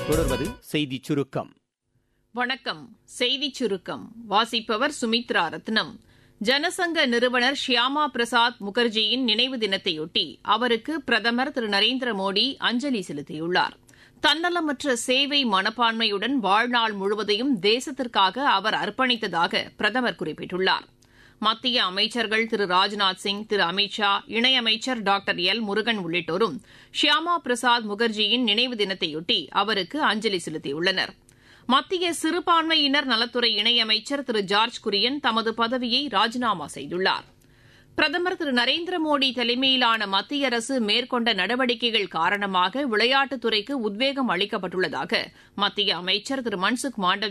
தொடர்வது செய்திச் சுருக்கம் வணக்கம் செய்திச் சுருக்கம் வாசிப்பவர் சுமித்ரா ரத்னம் ஜனசங்க நிறுவனர் ஷியாமா பிரசாத் முகர்ஜியின் நினைவு தினத்தையொட்டி அவருக்கு பிரதமர் திரு நரேந்திர மோடி அஞ்சலி செலுத்தியுள்ளார் தன்னலமற்ற சேவை மனப்பான்மையுடன் வாழ்நாள் முழுவதையும் தேசத்திற்காக அவர் அர்ப்பணித்ததாக பிரதமர் குறிப்பிட்டுள்ளார் மத்திய அமைச்சர்கள் திரு ராஜ்நாத் சிங் திரு அமித் ஷா இணையமைச்சர் டாக்டர் எல் முருகன் உள்ளிட்டோரும் ஷியாமா பிரசாத் முகர்ஜியின் நினைவு தினத்தையொட்டி அவருக்கு அஞ்சலி செலுத்தியுள்ளனா் மத்திய சிறுபான்மையினர் நலத்துறை இணையமைச்சர் திரு ஜார்ஜ் குரியன் தமது பதவியை ராஜினாமா செய்துள்ளார் பிரதமர் திரு நரேந்திர மோடி தலைமையிலான மத்திய அரசு மேற்கொண்ட நடவடிக்கைகள் காரணமாக விளையாட்டுத்துறைக்கு உத்வேகம் அளிக்கப்பட்டுள்ளதாக மத்திய அமைச்சர் திரு மன்சுக் மாண்டவியா